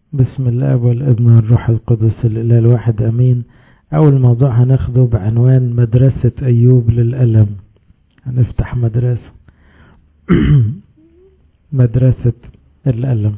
بسم الله والابن والروح القدس الإله الواحد أمين أول موضوع هناخده بعنوان مدرسة أيوب للألم هنفتح مدرسة مدرسة الألم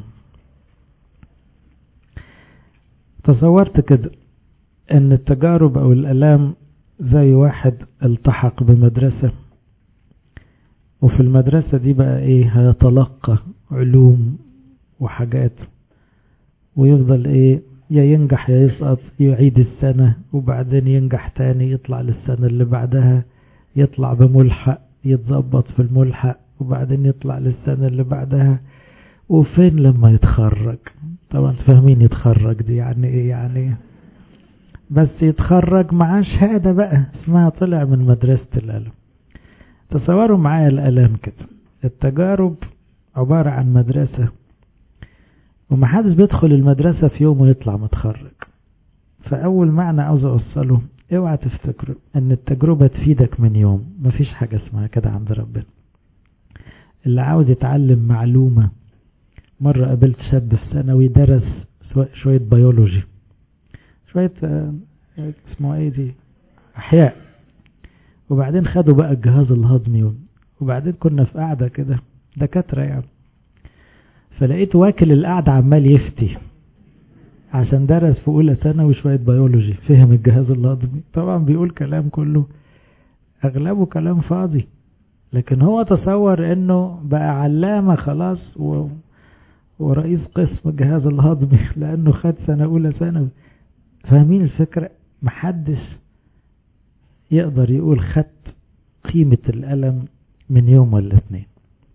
تصورت كده أن التجارب أو الألام زي واحد التحق بمدرسة وفي المدرسة دي بقى إيه هيتلقى علوم وحاجات ويفضل ايه يا ينجح يا يسقط يعيد السنة وبعدين ينجح تاني يطلع للسنة اللي بعدها يطلع بملحق يتظبط في الملحق وبعدين يطلع للسنة اللي بعدها وفين لما يتخرج طبعا فاهمين يتخرج دي يعني ايه يعني بس يتخرج معاه شهادة بقى اسمها طلع من مدرسة الألم تصوروا معايا الألم كده التجارب عبارة عن مدرسة ومحدش بيدخل المدرسة في يوم ويطلع متخرج فأول معنى عاوز أوصله اوعى تفتكروا ان التجربة تفيدك من يوم مفيش حاجة اسمها كده عند ربنا اللي عاوز يتعلم معلومة مرة قابلت شاب في ثانوي درس شوية بيولوجي شوية اسمه ايه دي احياء وبعدين خدوا بقى الجهاز الهضمي وبعدين كنا في قاعدة كده دكاترة يعني فلقيت واكل القعدة عمال يفتي عشان درس في أولى ثانوي شوية بيولوجي فهم الجهاز الهضمي طبعا بيقول كلام كله أغلبه كلام فاضي لكن هو تصور انه بقى علامة خلاص و... ورئيس قسم الجهاز الهضمي لانه خد سنة اولى ثانوي فاهمين الفكرة محدش يقدر يقول خدت قيمة الألم من يوم ولا اتنين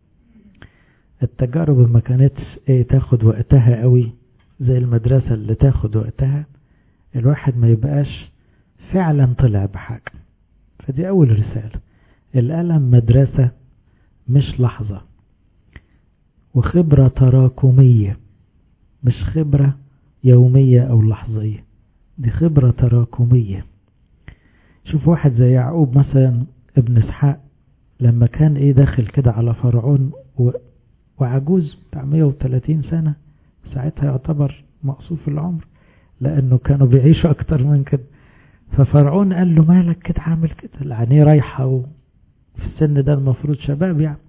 التجارب ما كانتش ايه تاخد وقتها قوي زي المدرسة اللي تاخد وقتها الواحد ما يبقاش فعلا طلع بحاجة فدي أول رسالة الألم مدرسة مش لحظة وخبرة تراكمية مش خبرة يومية أو لحظية دي خبرة تراكمية شوف واحد زي يعقوب مثلا ابن اسحاق لما كان ايه داخل كده على فرعون و وعجوز بتاع 130 سنة ساعتها يعتبر مقصوف العمر لأنه كانوا بيعيشوا أكتر من كده ففرعون قال له مالك كده عامل كده العينيه رايحة وفي السن ده المفروض شباب يعني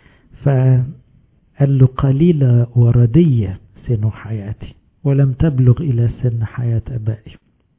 فقال له قليلة وردية سن حياتي ولم تبلغ إلى سن حياة أبائي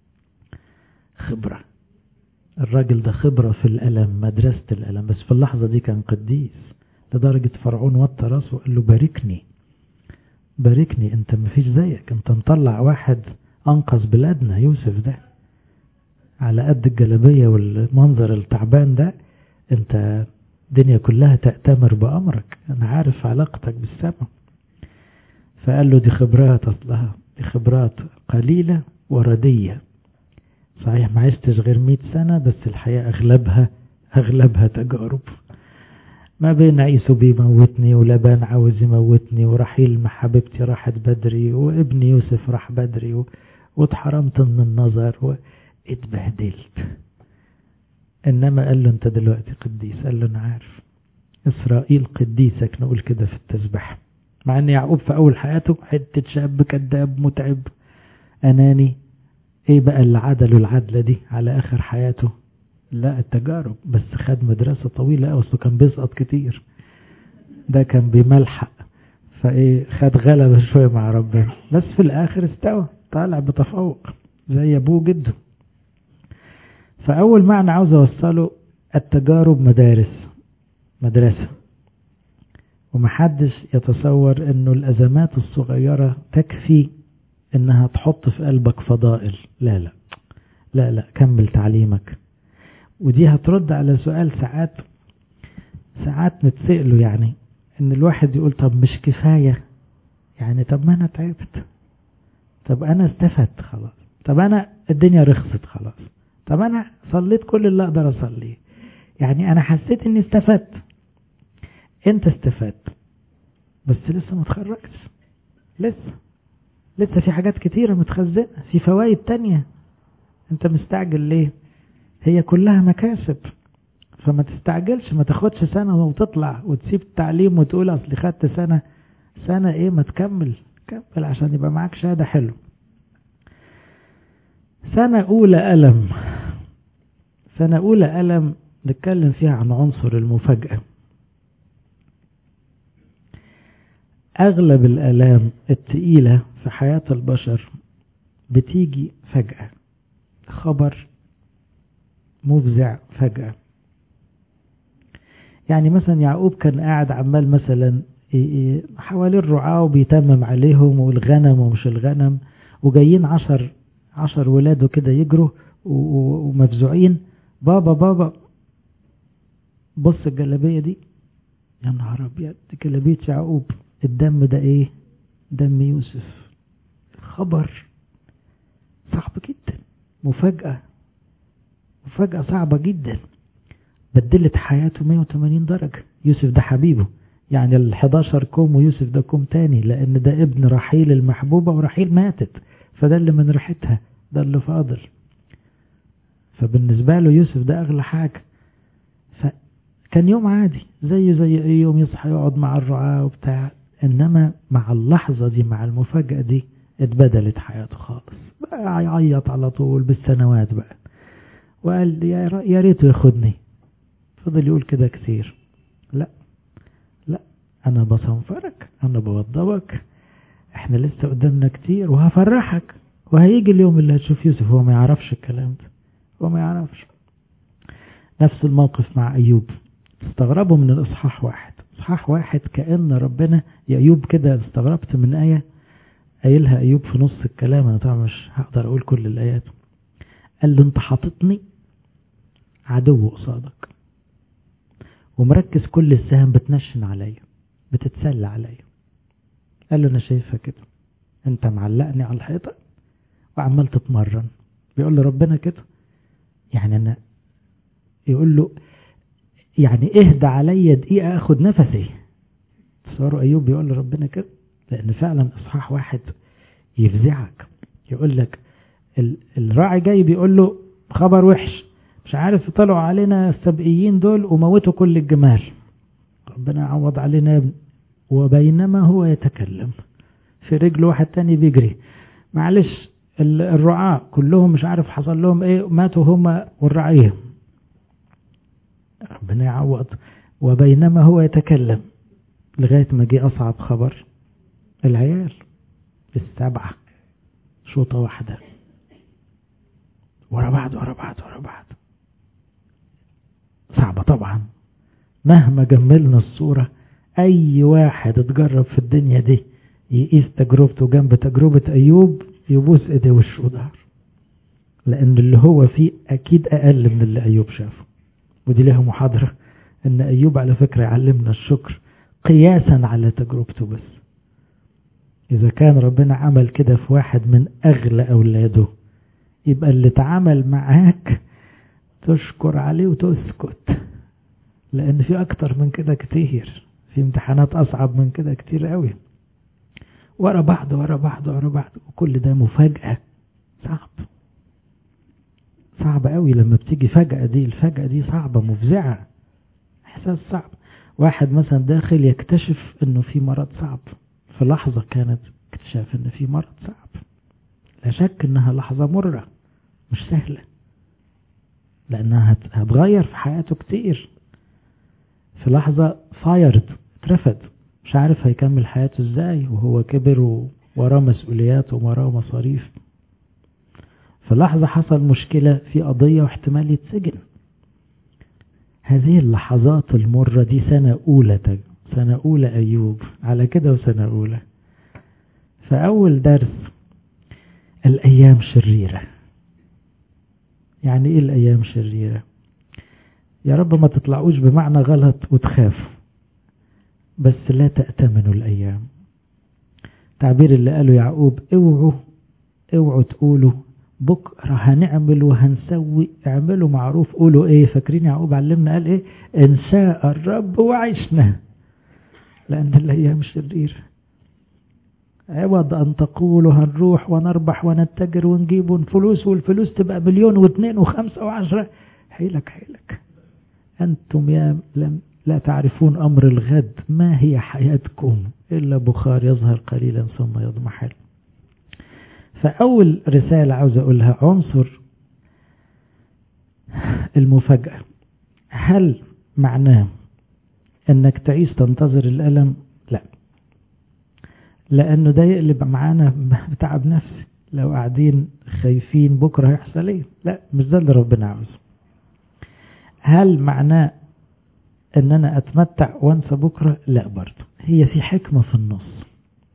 خبرة الراجل ده خبرة في الألم مدرسة الألم بس في اللحظة دي كان قديس لدرجة فرعون وطى راسه وقال له باركني باركني انت مفيش زيك انت مطلع واحد انقذ بلادنا يوسف ده على قد الجلبية والمنظر التعبان ده انت الدنيا كلها تأتمر بأمرك انا عارف علاقتك بالسماء فقال له دي خبرات اصلها دي خبرات قليلة وردية صحيح ما عشتش غير مئة سنة بس الحياة اغلبها اغلبها تجارب ما بين عيسو بيموتني ولبان عاوز يموتني ورحيل مع حبيبتي راحت بدري وابن يوسف راح بدري و... واتحرمت من النظر واتبهدلت انما قال له انت دلوقتي قديس قال له انا عارف اسرائيل قديسك نقول كده في التسبح مع ان يعقوب في اول حياته حتة شاب كذاب متعب اناني ايه بقى اللي عدله العدلة دي على اخر حياته لا التجارب بس خد مدرسة طويلة أصله كان بيسقط كتير ده كان بيملحق فايه خد غلبة شوية مع ربنا بس في الآخر استوى طالع بتفوق زي أبوه جده فأول معنى عاوز أوصله التجارب مدارس مدرسة ومحدش يتصور انه الأزمات الصغيرة تكفي انها تحط في قلبك فضائل لا لا لا لا كمل تعليمك ودي هترد على سؤال ساعات ساعات نتسأله يعني ان الواحد يقول طب مش كفاية يعني طب ما انا تعبت طب انا استفدت خلاص طب انا الدنيا رخصت خلاص طب انا صليت كل اللي اقدر اصليه يعني انا حسيت اني استفدت انت استفدت بس لسه ما اتخرجتش لسه لسه في حاجات كتيرة متخزنة في فوائد تانية انت مستعجل ليه هي كلها مكاسب فما تستعجلش ما تاخدش سنة وتطلع وتسيب التعليم وتقول اصلي خدت سنة سنة ايه ما تكمل كمل عشان يبقى معاك شهادة حلو سنة أولى ألم سنة أولى ألم نتكلم فيها عن عنصر المفاجأة أغلب الآلام التقيلة في حياة البشر بتيجي فجأة خبر مفزع فجأة يعني مثلا يعقوب كان قاعد عمال مثلا حوالين الرعاة وبيتمم عليهم والغنم ومش الغنم وجايين عشر عشر ولاده كده يجروا ومفزوعين بابا بابا بص الجلابية دي يا نهار أبيض دي جلابية يعقوب الدم ده إيه دم يوسف خبر صعب جدا مفاجأة مفاجأة صعبة جدا بدلت حياته 180 درجة يوسف ده حبيبه يعني ال 11 كوم ويوسف ده كوم تاني لأن ده ابن رحيل المحبوبة ورحيل ماتت فده اللي من ريحتها ده اللي فاضل فبالنسبة له يوسف ده أغلى حاجة فكان يوم عادي زيه زي أي يوم يصحى يقعد مع الرعاة وبتاع إنما مع اللحظة دي مع المفاجأة دي اتبدلت حياته خالص بقى يعيط على طول بالسنوات بقى وقال يا ريته ياخدني فضل يقول كده كتير لا لا انا بصنفرك انا بوضبك احنا لسه قدامنا كتير وهفرحك وهيجي اليوم اللي هتشوف يوسف هو ما يعرفش الكلام ده هو ما يعرفش نفس الموقف مع ايوب تستغربوا من الاصحاح واحد اصحاح واحد كأن ربنا يا ايوب كده استغربت من ايه قايلها ايوب في نص الكلام انا طبعا مش هقدر اقول كل الايات قال له انت حاططني عدو قصادك ومركز كل السهم بتنشن عليا بتتسلى عليا قال له انا شايفها كده انت معلقني على الحيطه وعمال تتمرن بيقول له ربنا كده يعني انا يقول له يعني اهدى عليا دقيقه اخد نفسي تصوروا ايوب بيقول لربنا كده لان فعلا اصحاح واحد يفزعك يقول لك الراعي جاي بيقول له خبر وحش مش عارف طلعوا علينا السبئيين دول وموتوا كل الجمال ربنا يعوض علينا يا ابن وبينما هو يتكلم في رجل واحد تاني بيجري معلش الرعاة كلهم مش عارف حصل لهم ايه ماتوا هما والرعية ربنا يعوض وبينما هو يتكلم لغاية ما جه أصعب خبر العيال السبعة شوطة واحدة ورا بعض ورا بعض ورا بعض صعبة طبعا مهما جملنا الصورة أي واحد اتجرب في الدنيا دي يقيس تجربته جنب تجربة أيوب يبوس إيديه وشه وظهر لأن اللي هو فيه أكيد أقل من اللي أيوب شافه ودي لها محاضرة أن أيوب على فكرة يعلمنا الشكر قياسا على تجربته بس إذا كان ربنا عمل كده في واحد من أغلى أولاده يبقى اللي اتعامل معاك تشكر عليه وتسكت لأن في أكتر من كده كتير في امتحانات أصعب من كده كتير قوي ورا بعض ورا بعض ورا بعض وكل ده مفاجأة صعب صعب قوي لما بتيجي فجأة دي الفجأة دي صعبة مفزعة إحساس صعب واحد مثلا داخل يكتشف انه في مرض صعب في لحظة كانت اكتشاف ان في مرض صعب لا شك انها لحظة مرة مش سهلة لانها هتغير في حياته كتير في لحظة فايرد اترفد مش عارف هيكمل حياته ازاي وهو كبر وراه مسؤوليات ووراه مصاريف في لحظة حصل مشكلة في قضية واحتمال يتسجن هذه اللحظات المرة دي سنة أولى تج. سنة أولى أيوب على كده وسنة أولى فأول درس الأيام شريرة يعني إيه الأيام شريرة يا رب ما تطلعوش بمعنى غلط وتخافوا بس لا تأتمنوا الأيام تعبير اللي قاله يعقوب اوعوا اوعوا تقولوا بكرة هنعمل وهنسوي اعملوا معروف قولوا ايه فاكرين يعقوب علمنا قال ايه ان شاء الرب وعشنا لان الايام شريرة عوض ان تقولوا هنروح ونربح ونتجر ونجيب فلوس والفلوس تبقى مليون واثنين وخمسة وعشرة حيلك حيلك انتم يا لم لا تعرفون أمر الغد ما هي حياتكم إلا بخار يظهر قليلا ثم يضمحل فأول رسالة عاوز أقولها عنصر المفاجأة هل معناه أنك تعيش تنتظر الألم لا لأنه ده يقلب معانا بتعب نفسي لو قاعدين خايفين بكرة هيحصل ايه لا مش ده اللي ربنا عاوزه هل معناه ان انا اتمتع وانسى بكرة لا برضه هي في حكمة في النص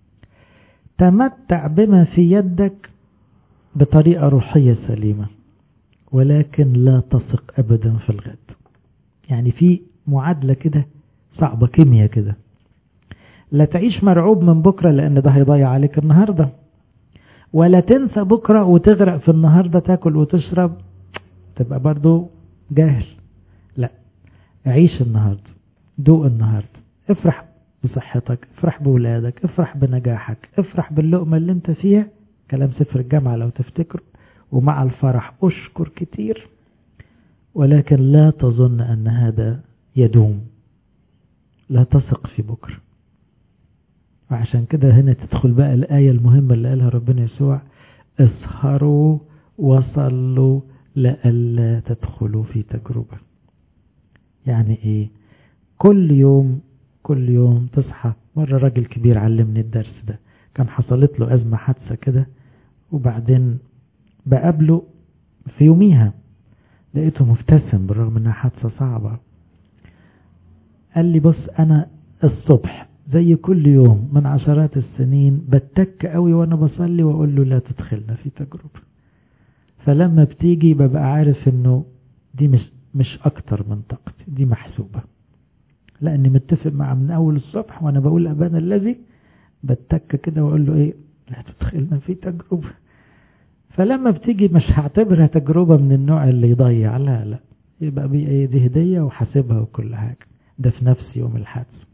تمتع بما في يدك بطريقة روحية سليمة ولكن لا تثق ابدا في الغد يعني في معادلة كده صعبة كيمياء كده لا تعيش مرعوب من بكرة لان ده هيضيع عليك النهاردة ولا تنسى بكرة وتغرق في النهاردة تاكل وتشرب تبقى برضو جاهل لا عيش النهاردة دوق النهاردة افرح بصحتك افرح بولادك افرح بنجاحك افرح باللقمة اللي انت فيها كلام سفر الجامعة لو تفتكروا ومع الفرح اشكر كتير ولكن لا تظن ان هذا يدوم لا تثق في بكره وعشان كده هنا تدخل بقى الآية المهمة اللي قالها ربنا يسوع اسهروا وصلوا لألا تدخلوا في تجربة يعني ايه كل يوم كل يوم تصحى مرة راجل كبير علمني الدرس ده كان حصلت له أزمة حادثة كده وبعدين بقابله في يوميها لقيته مبتسم بالرغم انها حادثة صعبة قال لي بص انا الصبح زي كل يوم من عشرات السنين بتك قوي وانا بصلي واقول له لا تدخلنا في تجربة فلما بتيجي ببقى عارف انه دي مش مش اكتر من طاقتي دي محسوبة لاني متفق معه من اول الصبح وانا بقول ابانا الذي بتك كده واقول له ايه لا تدخلنا في تجربة فلما بتيجي مش هعتبرها تجربة من النوع اللي يضيع لا لا يبقى بي دي هدية وحاسبها وكل حاجة ده في نفس يوم الحادث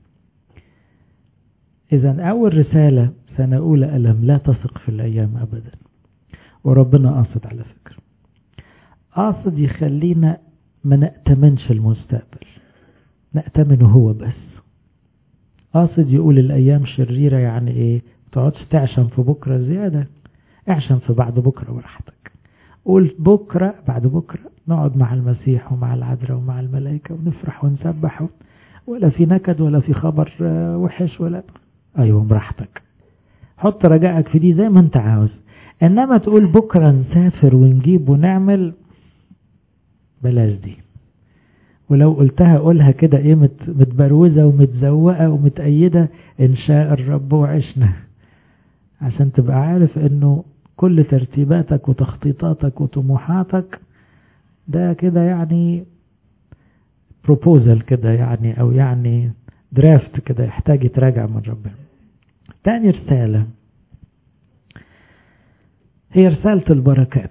إذا أول رسالة سنة أولى ألم لا تثق في الأيام أبدا وربنا قاصد على فكرة قاصد يخلينا ما نأتمنش المستقبل نأتمنه هو بس قاصد يقول الأيام شريرة يعني إيه تقعدش تعشم في بكرة زيادة اعشم في بعد بكرة براحتك قول بكرة بعد بكرة نقعد مع المسيح ومع العذراء ومع الملائكة ونفرح ونسبح ولا في نكد ولا في خبر وحش ولا ايوه براحتك حط رجائك في دي زي ما انت عاوز انما تقول بكرة نسافر ونجيب ونعمل بلاش دي ولو قلتها قولها كده ايه متبروزة ومتزوقة ومتأيدة ان شاء الرب وعشنا عشان تبقى عارف انه كل ترتيباتك وتخطيطاتك وطموحاتك ده كده يعني بروبوزل كده يعني او يعني درافت كده يحتاج يتراجع من ربنا تاني رسالة هي رسالة البركات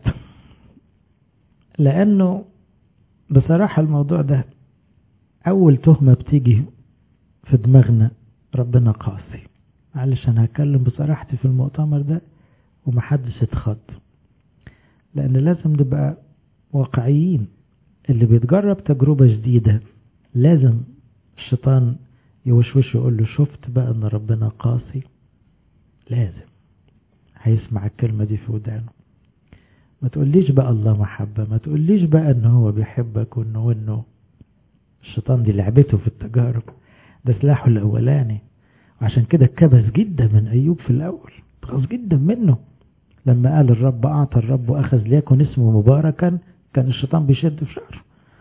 لأنه بصراحة الموضوع ده أول تهمة بتيجي في دماغنا ربنا قاسي معلش أنا هتكلم بصراحتي في المؤتمر ده ومحدش اتخض لأن لازم نبقى واقعيين اللي بيتجرب تجربة جديدة لازم الشيطان يوشوش يقول له شفت بقى ان ربنا قاسي لازم هيسمع الكلمة دي في ودانه ما تقوليش بقى الله محبة ما تقوليش بقى ان هو بيحبك وانه وانه الشيطان دي لعبته في التجارب ده سلاحه الاولاني وعشان كده اتكبس جدا من ايوب في الاول اتغاظ جدا منه لما قال الرب اعطى الرب واخذ ليكن اسمه مباركا كان الشيطان بيشد في شعره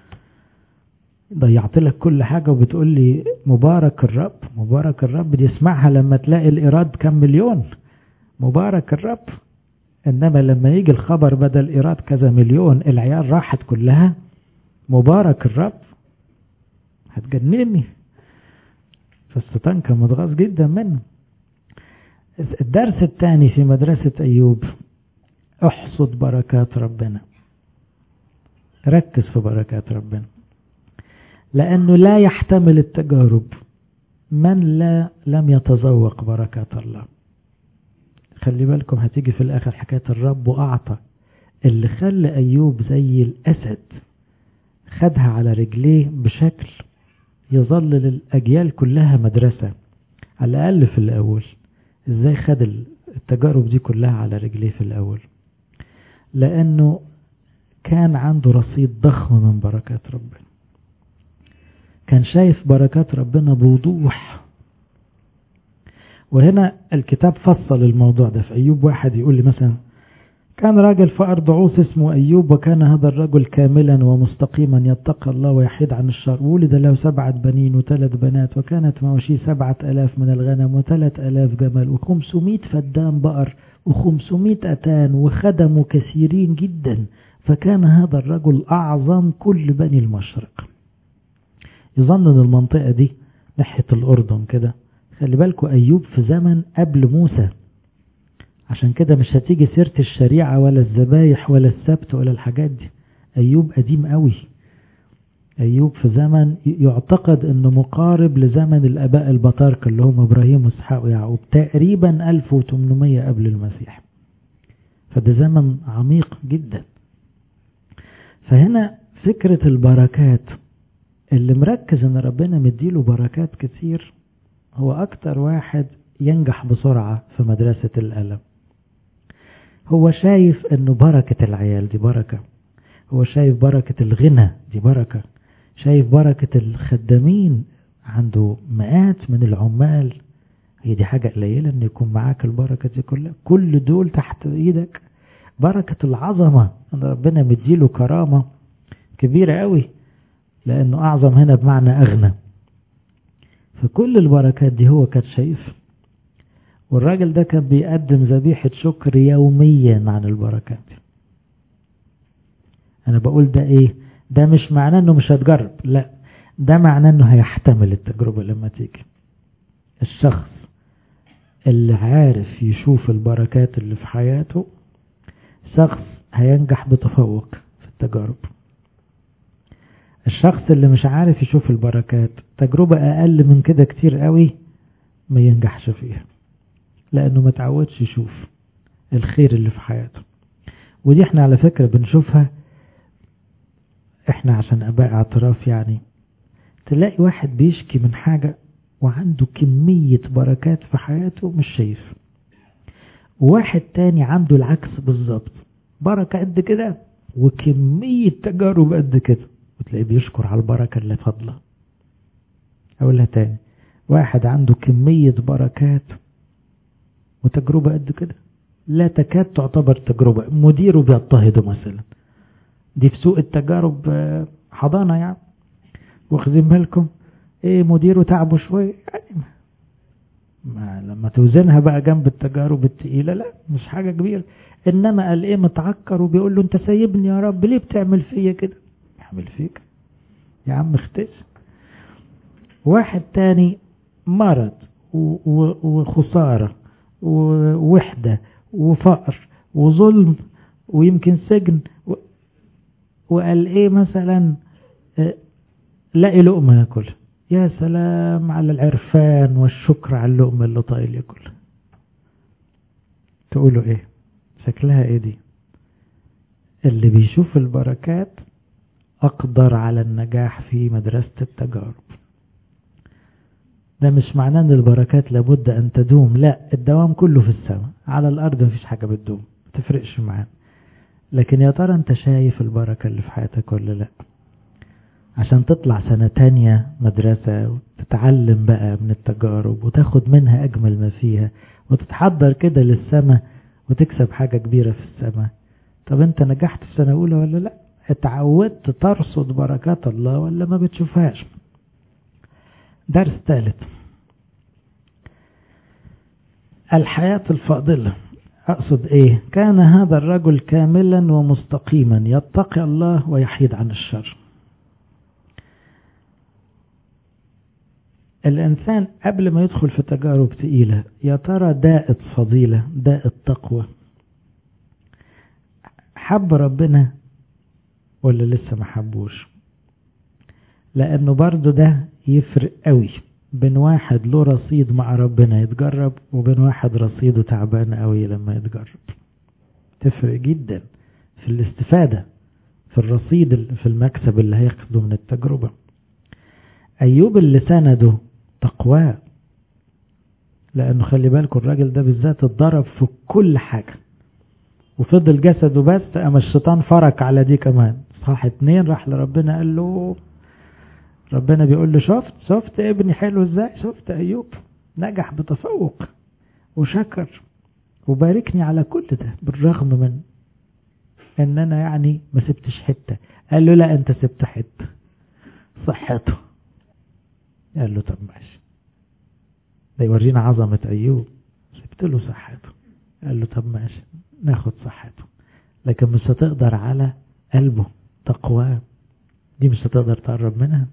ضيعت لك كل حاجة وبتقول لي مبارك الرب مبارك الرب دي اسمعها لما تلاقي الإيراد كم مليون مبارك الرب إنما لما يجي الخبر بدل إيراد كذا مليون العيال راحت كلها مبارك الرب هتجنني فالشيطان كان متغاظ جدا منه الدرس الثاني في مدرسة أيوب احصد بركات ربنا ركز في بركات ربنا لأنه لا يحتمل التجارب من لا لم يتذوق بركات الله خلي بالكم هتيجي في الآخر حكاية الرب وأعطى اللي خلى أيوب زي الأسد خدها على رجليه بشكل يظل للأجيال كلها مدرسة على الأقل في الأول إزاي خد التجارب دي كلها على رجليه في الأول لأنه كان عنده رصيد ضخم من بركات ربنا كان شايف بركات ربنا بوضوح وهنا الكتاب فصل الموضوع ده في أيوب واحد يقول لي مثلا كان راجل في أرض عوس اسمه أيوب وكان هذا الرجل كاملا ومستقيما يتقى الله ويحيد عن الشر ولد له سبعة بنين وثلاث بنات وكانت مواشيه سبعة ألاف من الغنم وثلاث ألاف جمل وخمسمائة فدان بقر وخمسمائة أتان وخدموا كثيرين جدا فكان هذا الرجل أعظم كل بني المشرق يظن أن المنطقة دي ناحية الأردن كده خلي بالكوا أيوب في زمن قبل موسى عشان كده مش هتيجي سيرة الشريعة ولا الذبايح ولا السبت ولا الحاجات دي أيوب قديم قوي أيوب في زمن يعتقد أنه مقارب لزمن الأباء البطاركة اللي هم إبراهيم وإسحاق ويعقوب تقريبا 1800 قبل المسيح فده زمن عميق جدا فهنا فكرة البركات اللي مركز ان ربنا مديله بركات كتير هو اكتر واحد ينجح بسرعة في مدرسة الألم هو شايف انه بركة العيال دي بركة هو شايف بركة الغنى دي بركة شايف بركة الخدامين عنده مئات من العمال هي دي حاجة قليلة ان يكون معاك البركة دي كلها كل دول تحت ايدك بركة العظمة ان ربنا مديله كرامة كبيرة قوي لانه اعظم هنا بمعنى اغنى فكل البركات دي هو كان شايف والراجل ده كان بيقدم ذبيحة شكر يوميا عن البركات دي انا بقول ده ايه ده مش معناه انه مش هتجرب لا ده معناه انه هيحتمل التجربة لما تيجي الشخص اللي عارف يشوف البركات اللي في حياته شخص هينجح بتفوق في التجارب الشخص اللي مش عارف يشوف البركات تجربة أقل من كده كتير قوي ما ينجحش فيها لأنه ما تعودش يشوف الخير اللي في حياته ودي احنا على فكرة بنشوفها احنا عشان أباء اعتراف يعني تلاقي واحد بيشكي من حاجة وعنده كمية بركات في حياته مش شايف واحد تاني عنده العكس بالظبط بركة قد كده وكمية تجارب قد كده وتلاقيه بيشكر على البركة اللي فضله أقولها تاني واحد عنده كمية بركات وتجربة قد كده لا تكاد تعتبر تجربة مديره بيضطهده مثلا دي في سوق التجارب حضانة يعني واخذين بالكم ايه مديره تعبه شوية يعني ما لما توزنها بقى جنب التجارب التقيلة لا مش حاجة كبيرة انما قال ايه متعكر وبيقول له انت سايبني يا رب ليه بتعمل فيا كده يعمل فيك يا عم اختس واحد تاني مرض وخسارة ووحدة وفقر وظلم ويمكن سجن وقال ايه مثلا لاقي لقمة ياكل يا سلام على العرفان والشكر على اللقمة اللي طايل ياكل تقولوا ايه شكلها ايه دي اللي بيشوف البركات أقدر على النجاح في مدرسة التجارب ده مش معناه ان البركات لابد ان تدوم لا الدوام كله في السماء على الارض مفيش حاجة بتدوم متفرقش معانا لكن يا ترى انت شايف البركة اللي في حياتك ولا لا عشان تطلع سنة تانية مدرسة وتتعلم بقى من التجارب وتاخد منها اجمل ما فيها وتتحضر كده للسماء وتكسب حاجة كبيرة في السماء طب انت نجحت في سنة اولى ولا لا اتعودت ترصد بركات الله ولا ما بتشوفهاش درس ثالث الحياة الفاضلة أقصد إيه كان هذا الرجل كاملا ومستقيما يتقي الله ويحيد عن الشر الإنسان قبل ما يدخل في تجارب تقيلة يا ترى داءت فضيلة داءت تقوى حب ربنا ولا لسه ما حبوش لأنه برضو ده يفرق قوي بين واحد له رصيد مع ربنا يتجرب وبين واحد رصيده تعبان قوي لما يتجرب تفرق جدا في الاستفادة في الرصيد في المكسب اللي هياخده من التجربة أيوب اللي سنده تقواه لأنه خلي بالكم الراجل ده بالذات اتضرب في كل حاجة وفضل جسده بس أما الشيطان فرك على دي كمان صح اتنين راح لربنا قال له ربنا بيقول له شفت شفت ابني حلو ازاي شفت أيوب نجح بتفوق وشكر وباركني على كل ده بالرغم من ان انا يعني ما سبتش حته قال له لا انت سبت حته صحته قال له طب ماشي ده يورينا عظمة أيوب سبت له صحته قال له طب ماشي ناخد صحته لكن مش هتقدر على قلبه تقواه دي مش هتقدر تقرب منها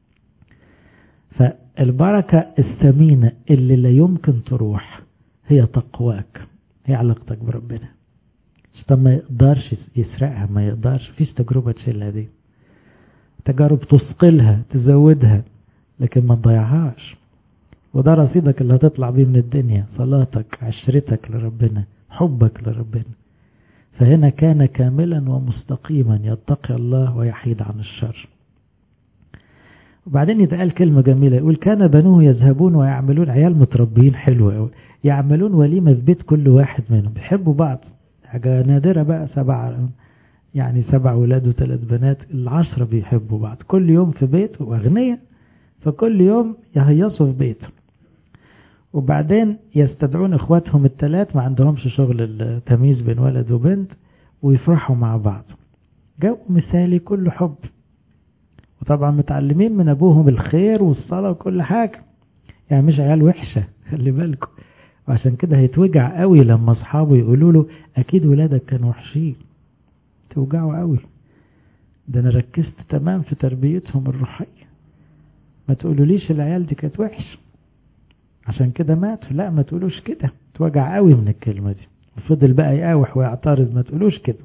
فالبركة الثمينة اللي لا يمكن تروح هي تقواك هي علاقتك بربنا طب ما يقدرش يسرقها ما يقدرش فيش تجربة تشيلها دي تجارب تثقلها تزودها لكن ما تضيعهاش وده رصيدك اللي هتطلع بيه من الدنيا صلاتك عشرتك لربنا حبك لربنا فهنا كان كاملا ومستقيما يتقي الله ويحيد عن الشر وبعدين يتقال كلمة جميلة يقول كان بنوه يذهبون ويعملون عيال متربيين حلوة قوي يعملون وليمة في بيت كل واحد منهم بيحبوا بعض حاجة نادرة بقى سبع يعني سبع ولاد وثلاث بنات العشرة بيحبوا بعض كل يوم في بيت وأغنياء فكل يوم يهيصوا في بيت وبعدين يستدعون اخواتهم الثلاث ما عندهمش شغل التمييز بين ولد وبنت ويفرحوا مع بعض جو مثالي كله حب وطبعا متعلمين من ابوهم الخير والصلاة وكل حاجة يعني مش عيال وحشة خلي بالكم وعشان كده هيتوجع قوي لما اصحابه يقولوا له اكيد ولادك كانوا وحشين توجعوا قوي ده انا ركزت تمام في تربيتهم الروحية ما تقولوليش العيال دي كانت وحش عشان كده مات لا ما تقولوش كده توجع قوي من الكلمة دي وفضل بقى يقاوح ويعترض ما تقولوش كده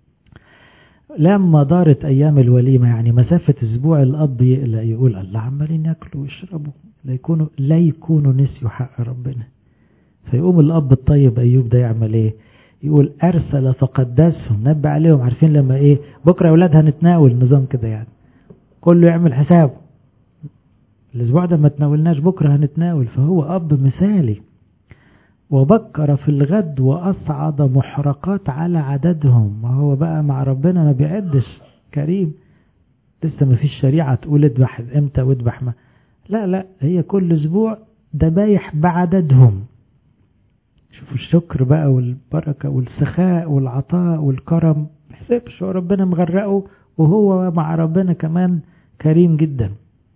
لما دارت أيام الوليمة يعني مسافة أسبوع الأب يقول الله عمالين ياكلوا ويشربوا لا يكونوا لا يكونوا نسيوا حق ربنا فيقوم الأب الطيب أيوب ده يعمل إيه؟ يقول أرسل فقدسهم نبه عليهم عارفين لما إيه؟ بكرة يا أولاد هنتناول نظام كده يعني كله يعمل حسابه الأسبوع ده ما تناولناش بكرة هنتناول فهو أب مثالي وبكر في الغد وأصعد محرقات على عددهم ما هو بقى مع ربنا ما بيعدش كريم لسه ما فيش شريعة تقول اذبح امتى واذبح ما لا لا هي كل اسبوع ذبايح بعددهم شوفوا الشكر بقى والبركة والسخاء والعطاء والكرم محسبش هو ربنا مغرقه وهو مع ربنا كمان كريم جدا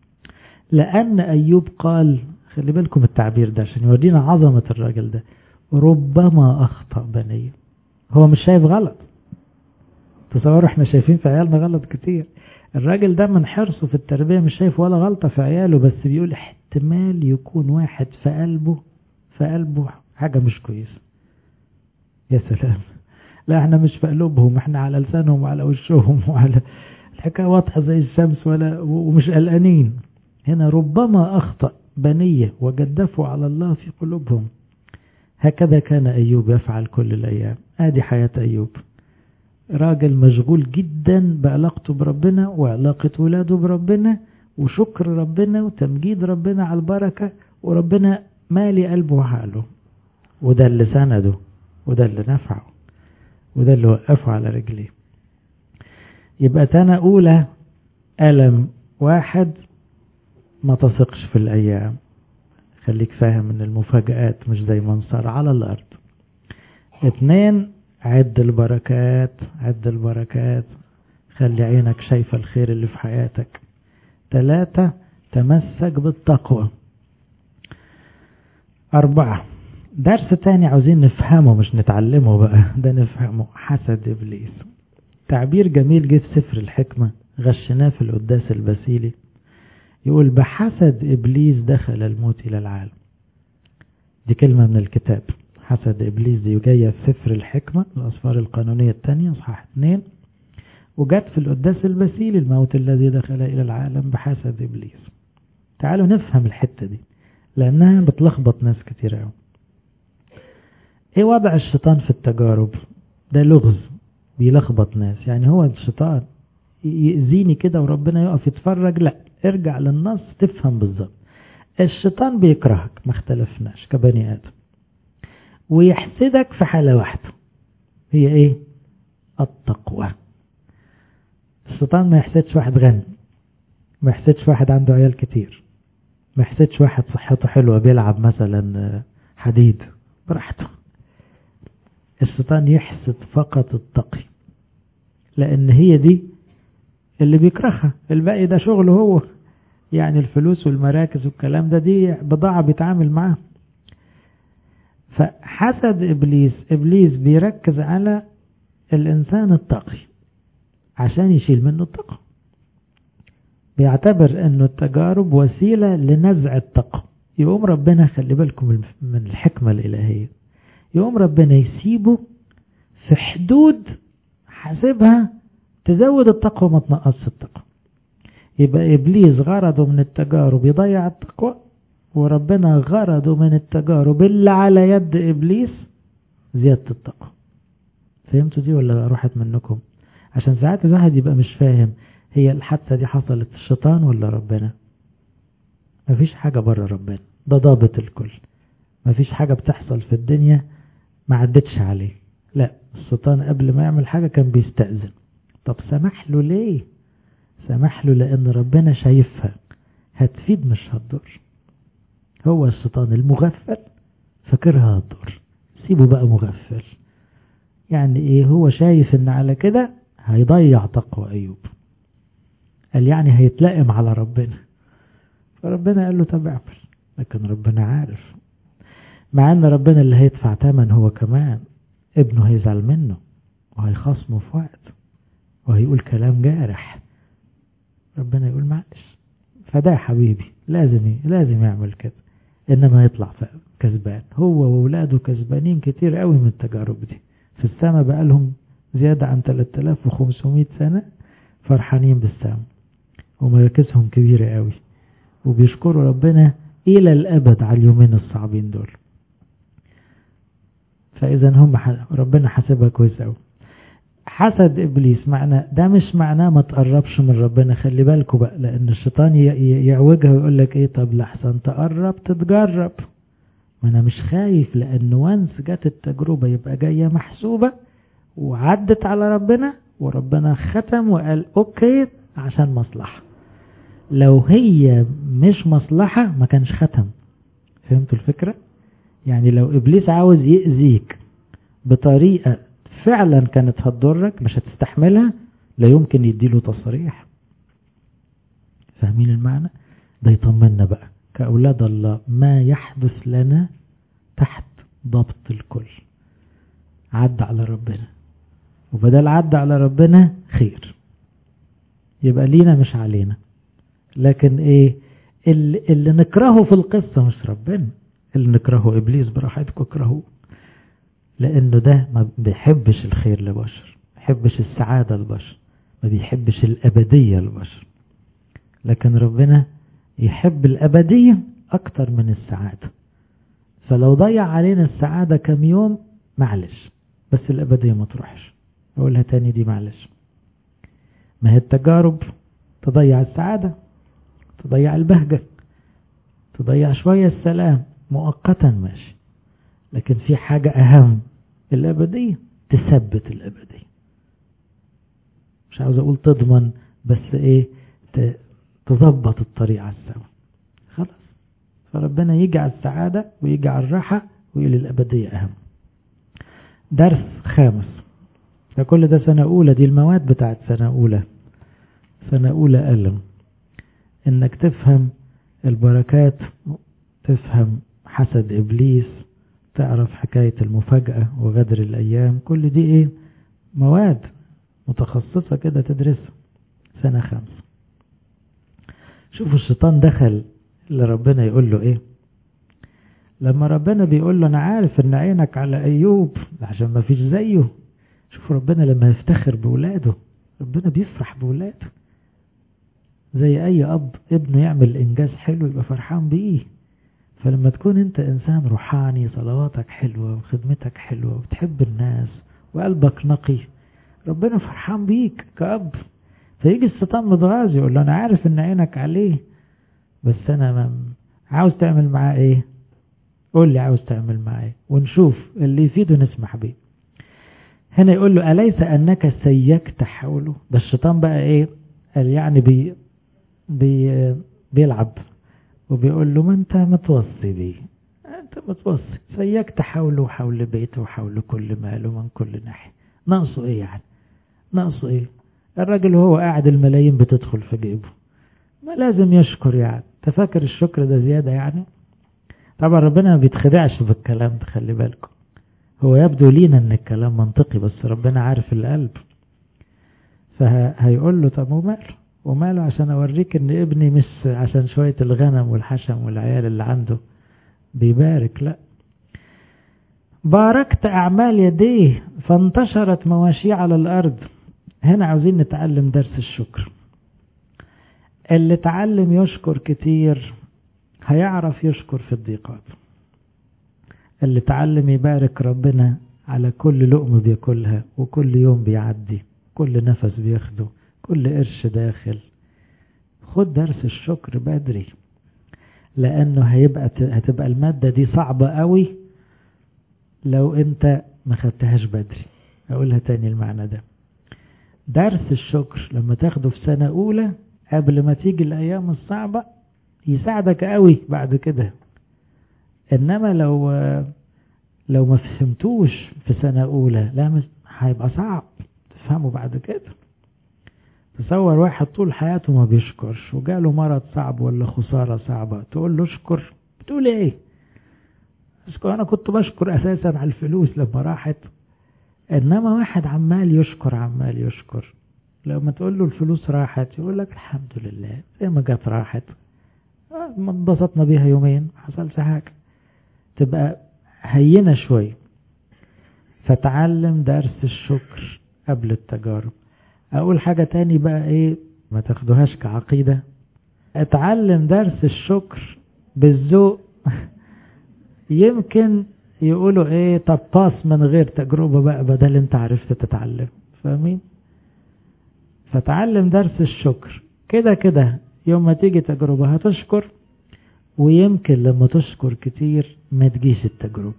لأن أيوب قال خلي بالكم التعبير ده عشان يورينا عظمة الراجل ده ربما أخطأ بني هو مش شايف غلط تصوروا احنا شايفين في عيالنا غلط كتير الراجل ده من حرصه في التربية مش شايف ولا غلطة في عياله بس بيقول احتمال يكون واحد في قلبه في قلبه حاجة مش كويسة يا سلام لا احنا مش في قلوبهم احنا على لسانهم وعلى وشهم وعلى الحكاية واضحة زي الشمس ولا ومش قلقانين هنا ربما أخطأ بنية وجدفوا على الله في قلوبهم هكذا كان أيوب يفعل كل الأيام آدي حياة أيوب راجل مشغول جدا بعلاقته بربنا وعلاقة ولاده بربنا وشكر ربنا وتمجيد ربنا على البركة وربنا مالي قلبه وعقله وده اللي سنده وده اللي نفعه وده اللي وقفه على رجليه يبقى تانا أولى ألم واحد ما تثقش في الأيام خليك فاهم ان المفاجآت مش زي منصر على الأرض اتنين عد البركات عد البركات خلي عينك شايفة الخير اللي في حياتك تلاتة تمسك بالتقوى أربعة درس تاني عاوزين نفهمه مش نتعلمه بقى ده نفهمه حسد إبليس تعبير جميل جه في سفر الحكمة غشناه في القداس البسيلي يقول بحسد إبليس دخل الموت إلى العالم دي كلمة من الكتاب حسد إبليس دي جاية في سفر الحكمة الأصفار القانونية الثانية صحاح 2 وجت في القداس البسيل الموت الذي دخل إلى العالم بحسد إبليس تعالوا نفهم الحتة دي لأنها بتلخبط ناس كتير قوي إيه وضع الشيطان في التجارب ده لغز بيلخبط ناس يعني هو الشيطان يأذيني كده وربنا يقف يتفرج لا ارجع للنص تفهم بالظبط الشيطان بيكرهك ما اختلفناش كبني ادم ويحسدك في حالة واحدة هي ايه التقوى الشيطان ما يحسدش واحد غني ما يحسدش واحد عنده عيال كتير ما يحسدش واحد صحته حلوة بيلعب مثلا حديد براحته الشيطان يحسد فقط التقي لأن هي دي اللي بيكرهها الباقي ده شغله هو يعني الفلوس والمراكز والكلام ده دي بضاعة بيتعامل معاها فحسد إبليس إبليس بيركز على الإنسان التقي عشان يشيل منه التقوى بيعتبر أنه التجارب وسيلة لنزع التقوى يقوم ربنا خلي بالكم من الحكمة الإلهية يقوم ربنا يسيبه في حدود حاسبها تزود التقوى ما تنقص التقوى يبقى إبليس غرضه من التجارب يضيع التقوى وربنا غرضه من التجارب اللي على يد إبليس زيادة التقوى فهمتوا دي ولا راحت منكم عشان ساعات الواحد يبقى مش فاهم هي الحادثة دي حصلت الشيطان ولا ربنا مفيش حاجة بره ربنا ده ضابط الكل مفيش حاجة بتحصل في الدنيا ما عدتش عليه لا الشيطان قبل ما يعمل حاجة كان بيستأذن طب سمح له ليه سمح له لأن ربنا شايفها هتفيد مش هتضر هو الشيطان المغفل فاكرها هتضر سيبه بقى مغفل يعني ايه هو شايف ان على كده هيضيع تقوى ايوب قال يعني هيتلائم على ربنا فربنا قال له طب اعمل لكن ربنا عارف مع ان ربنا اللي هيدفع تمن هو كمان ابنه هيزعل منه وهيخصمه في وقت وهيقول كلام جارح ربنا يقول معلش فده حبيبي لازم لازم يعمل كده انما يطلع كسبان هو وولاده كسبانين كتير قوي من التجارب دي في السماء بقى لهم زيادة عن 3500 سنة فرحانين بالسماء ومراكزهم كبيرة قوي وبيشكروا ربنا إلى الأبد على اليومين الصعبين دول فإذا هم ربنا حسبها كويس قوي حسد إبليس معنى ده مش معناه ما تقربش من ربنا خلي بالكوا بقى لأن الشيطان يعوجها ويقول لك إيه طب لحسن تقرب تتجرب ما أنا مش خايف لأن وانس جت التجربة يبقى جاية محسوبة وعدت على ربنا وربنا ختم وقال أوكي عشان مصلحة لو هي مش مصلحة ما كانش ختم فهمتوا الفكرة يعني لو إبليس عاوز يأذيك بطريقة فعلا كانت هتضرك مش هتستحملها لا يمكن يديله تصريح فاهمين المعنى ده يطمنا بقى كأولاد الله ما يحدث لنا تحت ضبط الكل عد على ربنا وبدل عد على ربنا خير يبقى لينا مش علينا لكن ايه اللي, اللي نكرهه في القصة مش ربنا اللي نكرهه ابليس براحتكم اكرهوه لانه ده ما بيحبش الخير لبشر ما بيحبش السعادة لبشر ما بيحبش الابدية لبشر لكن ربنا يحب الابدية اكتر من السعادة فلو ضيع علينا السعادة كم يوم معلش بس الابدية ما تروحش اقولها تاني دي معلش ما هي التجارب تضيع السعادة تضيع البهجة تضيع شوية السلام مؤقتا ماشي لكن في حاجة أهم الأبدية تثبت الأبدية مش عاوز أقول تضمن بس إيه تظبط الطريق على السما خلاص فربنا يجي على السعادة ويجي على الراحة ويقول الأبدية أهم درس خامس فكل ده سنة أولى دي المواد بتاعت سنة أولى سنة أولى ألم إنك تفهم البركات تفهم حسد إبليس تعرف حكاية المفاجأة وغدر الأيام كل دي إيه مواد متخصصة كده تدرسها سنة خمسة شوفوا الشيطان دخل لربنا يقول له إيه لما ربنا بيقول له أنا عارف إن عينك على أيوب عشان ما فيش زيه شوفوا ربنا لما يفتخر بولاده ربنا بيفرح بولاده زي أي أب ابنه يعمل إنجاز حلو يبقى فرحان بيه فلما تكون أنت إنسان روحاني صلواتك حلوة وخدمتك حلوة وتحب الناس وقلبك نقي ربنا فرحان بيك كأب فيجي الشيطان متغاظ يقول له انا عارف ان عينك عليه بس انا ما عاوز تعمل معاه ايه قول لي عاوز تعمل معاه ايه ونشوف اللي يفيده نسمح بيه هنا يقول له أليس أنك سيكت حوله ده الشيطان بقى إيه قال يعني بي بي بيلعب وبيقول له ما أنت متوصي بيه أنت متوصي سيكت حوله وحول بيته وحول كل ماله من كل ناحية ناقصه إيه يعني ناقصه إيه الراجل وهو قاعد الملايين بتدخل في جيبه ما لازم يشكر يعني تفكر الشكر ده زيادة يعني طبعا ربنا ما بيتخدعش بالكلام ده خلي بالكم هو يبدو لينا ان الكلام منطقي بس ربنا عارف القلب فهيقول له طب وماله وماله عشان اوريك ان ابني مش عشان شوية الغنم والحشم والعيال اللي عنده بيبارك لا باركت اعمال يديه فانتشرت مواشيه على الارض هنا عاوزين نتعلم درس الشكر اللي اتعلم يشكر كتير هيعرف يشكر في الضيقات اللي اتعلم يبارك ربنا على كل لقمة بياكلها وكل يوم بيعدي كل نفس بياخده كل قرش داخل خد درس الشكر بدري لأنه هيبقى هتبقى المادة دي صعبة قوي لو انت ما خدتهاش بدري أقولها تاني المعنى ده درس الشكر لما تاخده في سنة أولى قبل ما تيجي الأيام الصعبة يساعدك قوي بعد كده إنما لو لو ما فهمتوش في سنة أولى لا هيبقى صعب تفهمه بعد كده تصور واحد طول حياته ما بيشكرش وجاله مرض صعب ولا خسارة صعبة تقول له اشكر بتقول ايه انا كنت بشكر اساسا على الفلوس لما راحت انما واحد عمال يشكر عمال يشكر لما تقول له الفلوس راحت يقول لك الحمد لله زي ما جت راحت ما انبسطنا بيها يومين ما حصلش حاجة تبقى هينة شوية فتعلم درس الشكر قبل التجارب اقول حاجة تاني بقى ايه ما تاخدوهاش كعقيدة اتعلم درس الشكر بالذوق يمكن يقولوا ايه طب باس من غير تجربة بقى بدل انت عرفت تتعلم فاهمين فتعلم درس الشكر كده كده يوم ما تيجي تجربة هتشكر ويمكن لما تشكر كتير ما تجيش التجربة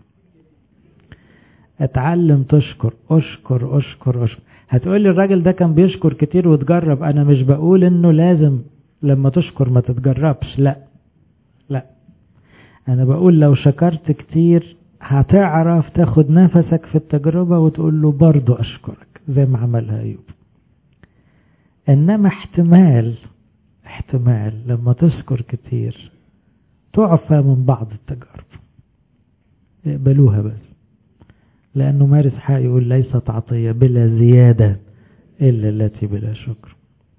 اتعلم تشكر اشكر اشكر اشكر هتقولي الراجل ده كان بيشكر كتير وتجرب انا مش بقول انه لازم لما تشكر ما تتجربش لا لا انا بقول لو شكرت كتير هتعرف تاخد نفسك في التجربة وتقول له برضو اشكرك زي ما عملها ايوب انما احتمال احتمال لما تشكر كتير تعفى من بعض التجارب يقبلوها بس لأنه مارس حق يقول ليست عطية بلا زيادة إلا التي بلا شكر